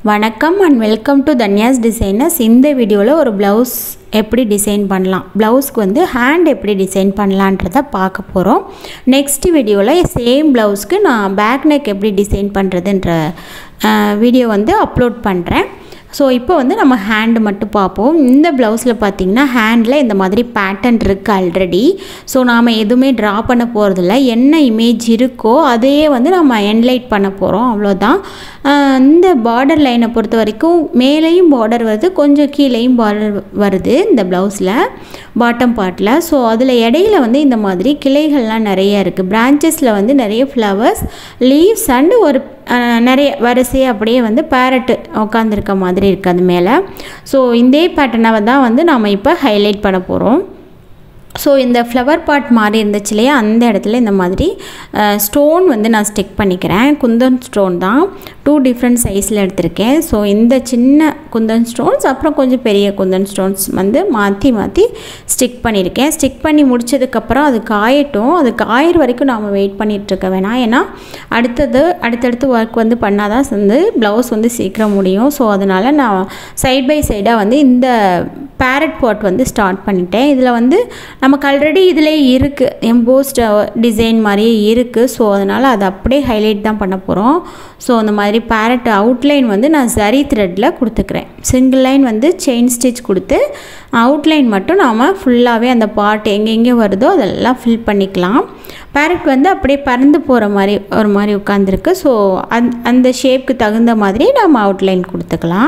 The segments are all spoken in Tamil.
வணக்கம் and welcome to Dhanya's designers இந்த வீடியோவில் ஒரு ப்ளவுஸ் எப்படி டிசைன் பண்ணலாம் ப்ளவுஸ்க்கு வந்து ஹேண்ட் எப்படி டிசைன் பண்ணலான்றத பார்க்க போகிறோம் நெக்ஸ்ட் வீடியோவில் சேம் ப்ளவுஸ்க்கு நான் பேக் நெக் எப்படி டிசைன் பண்ணுறதுன்ற வீடியோ வந்து அப்லோட் பண்ணுறேன் ஸோ இப்போ வந்து நம்ம ஹேண்டு மட்டும் பார்ப்போம் இந்த ப்ளவுஸில் பார்த்தீங்கன்னா ஹேண்டில் இந்த மாதிரி பேட்டர்ன் இருக்குது ஆல்ரெடி ஸோ நாம் எதுவுமே ட்ரா பண்ண போகிறதில்ல என்ன இமேஜ் இருக்கோ அதையே வந்து நம்ம என்லைட் பண்ண போகிறோம் அவ்வளோதான் இந்த பார்டர் லைனை பொறுத்த வரைக்கும் மேலேயும் பார்டர் வருது கொஞ்சம் கீழேயும் பார்டர் வருது இந்த ப்ளவுஸில் பாட்டம் பார்ட்டில் ஸோ அதில் இடையில வந்து இந்த மாதிரி கிளைகள்லாம் நிறைய இருக்குது பிரான்ச்சஸில் வந்து நிறைய ஃப்ளவர்ஸ் லீவ்ஸ் அண்டு ஒரு நிறைய வரிசையாக அப்படியே வந்து பேரட்டு உட்காந்துருக்க மாதிரி இருக்குது அது மேலே ஸோ இதே பேட்டர்னை தான் வந்து நாம் இப்போ ஹைலைட் பண்ண போகிறோம் ஸோ இந்த ஃப்ளவர் பாட் மாதிரி இருந்துச்சு இல்லையா அந்த இடத்துல இந்த மாதிரி ஸ்டோன் வந்து நான் ஸ்டிக் பண்ணிக்கிறேன் குந்தன் ஸ்டோன் தான் டூ டிஃப்ரெண்ட் சைஸில் எடுத்திருக்கேன் ஸோ இந்த சின்ன குந்தன் ஸ்டோன்ஸ் அப்புறம் கொஞ்சம் பெரிய குந்தன் ஸ்டோன்ஸ் வந்து மாற்றி மாற்றி ஸ்டிக் பண்ணியிருக்கேன் ஸ்டிக் பண்ணி முடிச்சதுக்கப்புறம் அது காயட்டும் அது காயிற வரைக்கும் நாம் வெயிட் பண்ணிகிட்ருக்க வேணாம் ஏன்னா அடுத்தது அடுத்தடுத்து ஒர்க் வந்து பண்ணால் தான் வந்து ப்ளவுஸ் வந்து சீக்கிரம் முடியும் ஸோ அதனால் நான் சைட் பை சைடாக வந்து இந்த பேரட் பாட் வந்து ஸ்டார்ட் பண்ணிட்டேன் இதில் வந்து நமக்கு ஆல்ரெடி இதிலே இருக்குது எம்போஸ்ட் டிசைன் மாதிரியே இருக்குது ஸோ அதனால் அதை அப்படியே ஹைலைட் தான் பண்ண போகிறோம் ஸோ அந்த மாதிரி பேரட் அவுட்லைன் வந்து நான் சரி த்ரெட்டில் கொடுத்துக்கிறேன் சிங்கிள் லைன் வந்து செயின் ஸ்டிச் கொடுத்து அவுட்லைன் மட்டும் நாம் ஃபுல்லாகவே அந்த பார்ட் எங்கெங்கே வருதோ அதெல்லாம் ஃபில் பண்ணிக்கலாம் பேரட் வந்து அப்படியே பறந்து போகிற மாதிரி ஒரு மாதிரி உட்காந்துருக்கு ஸோ அந் அந்த ஷேப்க்கு தகுந்த மாதிரி நம்ம அவுட்லைன் கொடுத்துக்கலாம்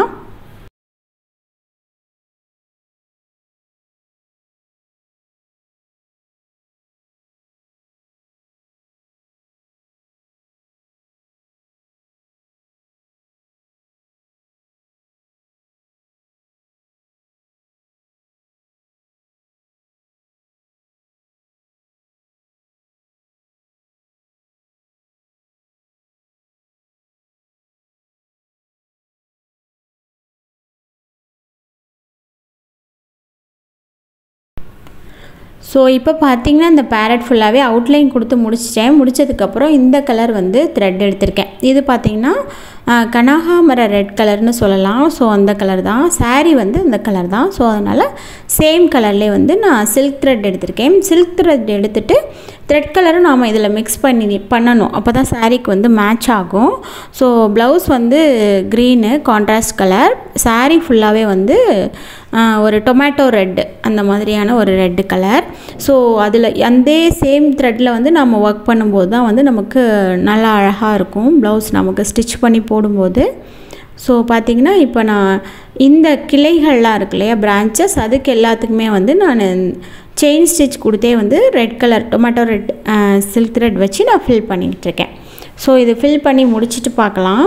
ஸோ இப்போ பார்த்தீங்கன்னா இந்த பேரட் ஃபுல்லாகவே அவுட்லைன் கொடுத்து முடிச்சிட்டேன் முடித்ததுக்கப்புறம் இந்த கலர் வந்து த்ரெட் எடுத்திருக்கேன் இது பார்த்திங்கன்னா கனகாமர ரெட் கலர்னு சொல்லலாம் ஸோ அந்த கலர் தான் சாரீ வந்து அந்த கலர் தான் ஸோ அதனால் சேம் கலர்லேயே வந்து நான் சில்க் த்ரெட் எடுத்திருக்கேன் சில்க் த்ரெட் எடுத்துகிட்டு த்ரெட் கலரும் நாம் இதில் மிக்ஸ் பண்ணி பண்ணணும் அப்போ தான் சாரீக்கு வந்து மேட்ச் ஆகும் ஸோ ப்ளவுஸ் வந்து க்ரீனு கான்ட்ராஸ்ட் கலர் சாரீ ஃபுல்லாகவே வந்து ஒரு டொமேட்டோ ரெட்டு அந்த மாதிரியான ஒரு ரெட்டு கலர் ஸோ அதில் அந்த சேம் த்ரெட்டில் வந்து நம்ம ஒர்க் பண்ணும்போது தான் வந்து நமக்கு நல்லா அழகாக இருக்கும் ப்ளவுஸ் நமக்கு ஸ்டிச் பண்ணி போடும்போது ஸோ பார்த்திங்கன்னா இப்போ நான் இந்த கிளைகள்லாம் இருக்கு இல்லையா பிரான்ச்சஸ் அதுக்கு எல்லாத்துக்குமே வந்து நான் செயின் ஸ்டிச் கொடுத்தே வந்து red colour tomato red silk thread வச்சு நான் ஃபில் பண்ணிக்கிட்டு இருக்கேன் ஸோ இது ஃபில் பண்ணி முடிச்சுட்டு பார்க்கலாம்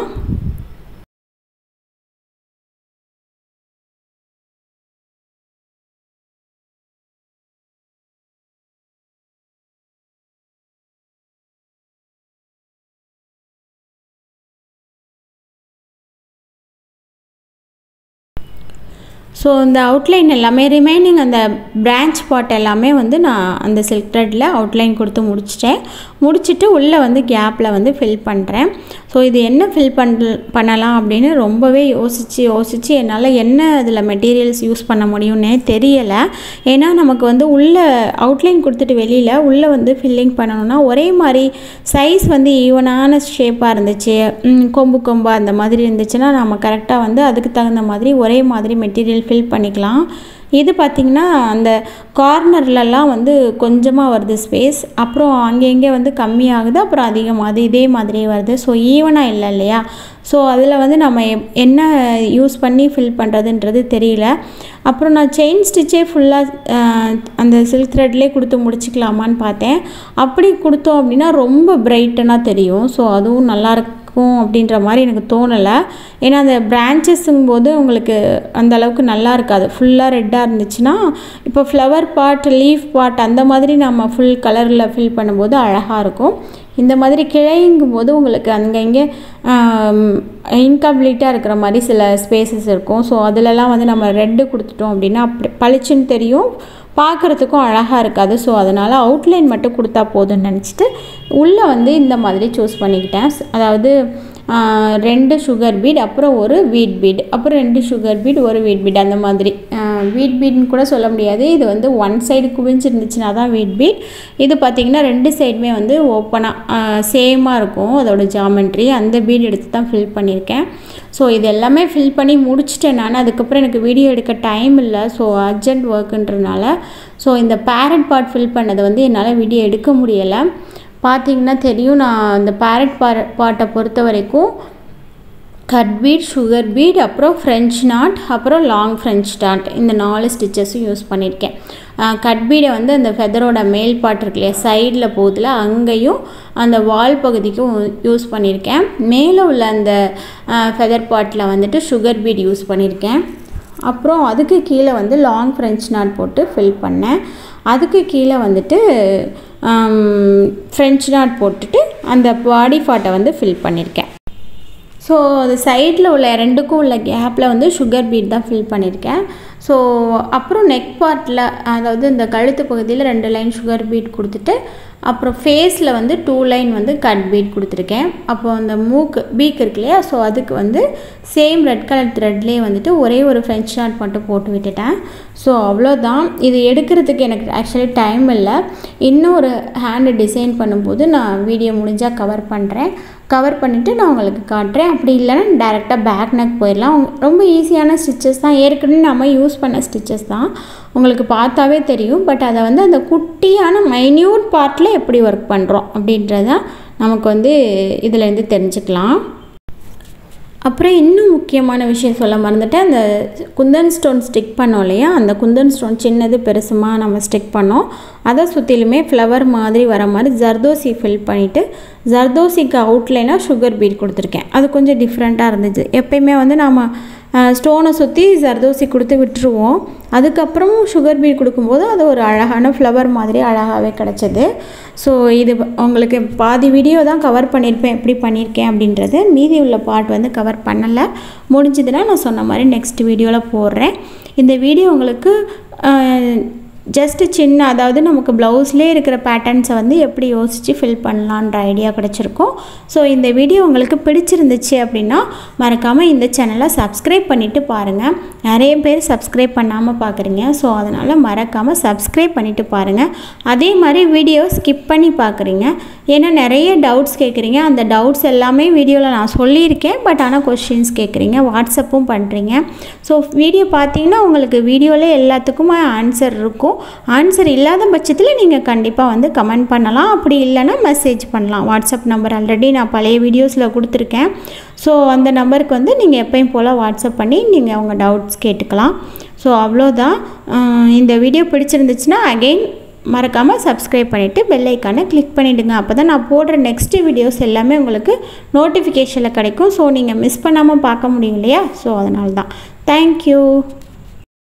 ஸோ இந்த அவுட்லைன் எல்லாமே ரிமைனிங் அந்த பிரான்ச் பாட் எல்லாமே வந்து நான் அந்த சில்க் த்ரெட்டில் அவுட்லைன் கொடுத்து முடிச்சிட்டேன் முடிச்சுட்டு உள்ளே வந்து கேப்பில் வந்து ஃபில் பண்ணுறேன் ஸோ இது என்ன ஃபில் பண்ண பண்ணலாம் அப்படின்னு ரொம்பவே யோசித்து யோசித்து என்னால் என்ன அதில் மெட்டீரியல்ஸ் யூஸ் பண்ண முடியும்னே தெரியலை ஏன்னா நமக்கு வந்து உள்ளே அவுட்லைன் கொடுத்துட்டு வெளியில் உள்ளே வந்து ஃபில்லிங் பண்ணணும்னா ஒரே மாதிரி சைஸ் வந்து ஈவனான ஷேப்பாக இருந்துச்சு கொம்பு கொம்பு அந்த மாதிரி இருந்துச்சுன்னா நம்ம கரெக்டாக வந்து அதுக்கு தகுந்த மாதிரி ஒரே மாதிரி மெட்டீரியல் ஃபில் பண்ணிக்கலாம் இது பார்த்திங்கன்னா அந்த கார்னர்லலாம் வந்து கொஞ்சமாக வருது ஸ்பேஸ் அப்புறம் அங்கங்கே வந்து கம்மியாகுது அப்புறம் அதிகமாகுது இதே மாதிரியே வருது ஸோ ஈவனாக இல்லை இல்லையா ஸோ அதில் வந்து நம்ம என்ன யூஸ் பண்ணி ஃபில் பண்ணுறதுன்றது தெரியல அப்புறம் நான் செயின் ஸ்டிச்சே ஃபுல்லாக அந்த சில்க் த்ரெட்லேயே கொடுத்து முடிச்சுக்கலாமான்னு பார்த்தேன் அப்படி கொடுத்தோம் அப்படின்னா ரொம்ப பிரைட்டனாக தெரியும் ஸோ அதுவும் நல்லாயிருக்கு இருக்கும் அப்படின்ற மாதிரி எனக்கு தோணலை ஏன்னா அந்த பிரான்ச்சஸுங்கும் போது உங்களுக்கு அந்த அளவுக்கு நல்லா இருக்காது ஃபுல்லாக ரெட்டாக இருந்துச்சுன்னா இப்போ ஃப்ளவர் பார்ட் லீஃப் பார்ட் அந்த மாதிரி நம்ம ஃபுல் கலரில் ஃபில் பண்ணும்போது அழகாக இருக்கும் இந்த மாதிரி கிளைங்கும் போது உங்களுக்கு அங்கங்கே இன்கம்ப்ளீட்டாக இருக்கிற மாதிரி சில ஸ்பேசஸ் இருக்கும் ஸோ அதிலலாம் வந்து நம்ம ரெட்டு கொடுத்துட்டோம் அப்படின்னா அப்படி பளிச்சுன்னு தெரியும் பார்க்குறதுக்கும் அழகாக இருக்காது ஸோ அதனால் அவுட்லைன் மட்டும் கொடுத்தா போதும்னு நினச்சிட்டு உள்ளே வந்து இந்த மாதிரி சூஸ் பண்ணிக்கிட்டேன் அதாவது ஆஹ், ரெண்டு சுகர் பீட் அப்புறம் ஒரு வீட் பீட் அப்புறம் ரெண்டு சுகர் பீட் ஒரு வீட் பீட் அந்த மாதிரி வீட் பீட்னு கூட சொல்ல முடியாது இது வந்து ஒன் சைடு குவிஞ்சிருந்துச்சுன்னா தான் வீட் பீட் இது பார்த்திங்கன்னா ரெண்டு சைடுமே வந்து ஓப்பனாக சேமாக இருக்கும் அதோட ஜாமெண்ட்ரி அந்த பீட் எடுத்து தான் ஃபில் பண்ணியிருக்கேன் ஸோ இது எல்லாமே ஃபில் பண்ணி முடிச்சிட்டேன் நான் அதுக்கப்புறம் எனக்கு வீடியோ எடுக்க டைம் இல்லை ஸோ அர்ஜென்ட் ஒர்க்குன்றனால ஸோ இந்த பேரட் பார்ட் ஃபில் பண்ணது வந்து என்னால் வீடியோ எடுக்க முடியலை பார்த்தீங்கன்னா தெரியும் நான் இந்த பேரட் பார் பாட்டை பொறுத்த வரைக்கும் கட் பீட் சுகர் பீட் அப்புறம் ஃப்ரெஞ்ச் நாட் அப்புறம் லாங் ஃப்ரெஞ்ச் நாட் இந்த நாலு ஸ்டிச்சஸும் யூஸ் பண்ணியிருக்கேன் கட் பீடை வந்து அந்த ஃபெதரோட மேல் பாட்டு இருக்கு இல்லையா சைடில் போகுதுல அங்கேயும் அந்த வால் பகுதிக்கும் யூஸ் பண்ணியிருக்கேன் மேலே உள்ள அந்த ஃபெதர் பாட்டில் வந்துட்டு சுகர் பீட் யூஸ் பண்ணியிருக்கேன் அப்புறம் அதுக்கு கீழே வந்து லாங் ஃப்ரெஞ்ச் நாட் போட்டு ஃபில் பண்ணேன் அதுக்கு கீழே வந்துட்டு ஃப்ரெஞ்ச் நாட் போட்டுட்டு அந்த பாடி ஃபாட்டை வந்து ஃபில் பண்ணியிருக்கேன் ஸோ அது சைடில் உள்ள ரெண்டுக்கும் உள்ள கேப்பில் வந்து சுகர் பீட் தான் ஃபில் பண்ணியிருக்கேன் ஸோ அப்புறம் நெக் பார்ட்டில் அதாவது இந்த கழுத்து பகுதியில் ரெண்டு லைன் சுகர் பீட் கொடுத்துட்டு அப்புறம் ஃபேஸில் வந்து டூ லைன் வந்து கட் பீட் கொடுத்துருக்கேன் அப்போ அந்த மூக்கு பீக் இருக்கு இல்லையா ஸோ அதுக்கு வந்து சேம் ரெட் கலர் த்ரெட்லேயே வந்துட்டு ஒரே ஒரு ஃப்ரெஞ்ச் நாட் மட்டும் போட்டு விட்டுட்டேன் ஸோ அவ்வளோதான் இது எடுக்கிறதுக்கு எனக்கு ஆக்சுவலி டைம் இல்லை இன்னும் ஒரு ஹேண்டு டிசைன் பண்ணும்போது நான் வீடியோ முடிஞ்சால் கவர் பண்ணுறேன் கவர் பண்ணிவிட்டு நான் உங்களுக்கு காட்டுறேன் அப்படி இல்லைன்னா டேரெக்டாக பேக் நெக் போயிடலாம் உங்க- ரொம்ப ஈஸியான ஸ்டிச்சஸ் தான் ஏற்கனவே நம்ம யூஸ் பண்ண ஸ்டிச்சஸ் தான் உங்களுக்கு பார்த்தாவே தெரியும் பட் அதை வந்து அந்த குட்டியான மைன்யூட் பார்ட்டில் எப்படி ஒர்க் பண்ணுறோம் அப்படின்றத நமக்கு வந்து இதிலேருந்து தெரிஞ்சுக்கலாம் அப்புறம் இன்னும் முக்கியமான விஷயம் சொல்ல மறந்துட்டேன் அந்த குந்தன் ஸ்டோன் ஸ்டிக் பண்ணோம் இல்லையா அந்த குந்தன் ஸ்டோன் சின்னது பெருசுமா நம்ம ஸ்டிக் பண்ணோம் அதை சுற்றிலுமே ஃப்ளவர் மாதிரி வர மாதிரி ஜர்தோசி ஃபில் பண்ணிவிட்டு ஜர்தோசிக்கு அவுட்லைனாக சுகர் பீட் கொடுத்துருக்கேன் அது கொஞ்சம் டிஃப்ரெண்ட்டாக இருந்துச்சு எப்பயுமே வந்து நாம் ஸ்டோனை சுற்றி ஜர்தோசி கொடுத்து விட்டுருவோம் அதுக்கப்புறமும் சுகர் பீட் கொடுக்கும்போது அது ஒரு அழகான ஃப்ளவர் மாதிரி அழகாகவே கிடச்சிது ஸோ இது உங்களுக்கு பாதி வீடியோ தான் கவர் பண்ணியிருப்பேன் எப்படி பண்ணியிருக்கேன் அப்படின்றது மீதி உள்ள பார்ட் வந்து கவர் பண்ணலை முடிஞ்சதுன்னா நான் சொன்ன மாதிரி நெக்ஸ்ட் வீடியோவில் போடுறேன் இந்த வீடியோ உங்களுக்கு ஜஸ்ட்டு சின்ன அதாவது நமக்கு ப்ளவுஸ்லேயே இருக்கிற பேட்டர்ன்ஸை வந்து எப்படி யோசித்து ஃபில் பண்ணலான்ற ஐடியா கிடச்சிருக்கும் ஸோ இந்த வீடியோ உங்களுக்கு பிடிச்சிருந்துச்சு அப்படின்னா மறக்காமல் இந்த சேனலை சப்ஸ்கிரைப் பண்ணிவிட்டு பாருங்கள் நிறைய பேர் சப்ஸ்கிரைப் பண்ணாமல் பார்க்குறீங்க ஸோ அதனால் மறக்காமல் சப்ஸ்கிரைப் பண்ணிவிட்டு பாருங்கள் அதே மாதிரி வீடியோ ஸ்கிப் பண்ணி பார்க்குறீங்க ஏன்னா நிறைய டவுட்ஸ் கேட்குறீங்க அந்த டவுட்ஸ் எல்லாமே வீடியோவில் நான் சொல்லியிருக்கேன் பட் ஆனால் கொஷின்ஸ் கேட்குறீங்க வாட்ஸ்அப்பும் பண்ணுறீங்க ஸோ வீடியோ பார்த்தீங்கன்னா உங்களுக்கு வீடியோவில் எல்லாத்துக்குமே ஆன்சர் இருக்கும் ஆன்சர் இல்லாத பட்சத்தில் நீங்கள் கண்டிப்பாக வந்து கமெண்ட் பண்ணலாம் அப்படி இல்லைன்னா மெசேஜ் பண்ணலாம் வாட்ஸ்அப் நம்பர் ஆல்ரெடி நான் பழைய வீடியோஸில் கொடுத்துருக்கேன் ஸோ அந்த நம்பருக்கு வந்து நீங்கள் எப்பயும் போல் வாட்ஸ்அப் பண்ணி நீங்கள் உங்கள் டவுட்ஸ் கேட்டுக்கலாம் ஸோ அவ்வளோதான் அஹ் இந்த வீடியோ பிடிச்சிருந்துச்சுன்னா அகெயின் மறக்காமல் சப்ஸ்கிரைப் பண்ணிவிட்டு பெல் ஐக்கானை கிளிக் பண்ணிவிடுங்க அப்போ தான் நான் போடுற நெக்ஸ்ட் வீடியோஸ் எல்லாமே உங்களுக்கு நோட்டிஃபிகேஷனில் கிடைக்கும் ஸோ நீங்கள் மிஸ் பண்ணாமல் பார்க்க முடியும் இல்லையா ஸோ அதனால தான் தேங்க்யூ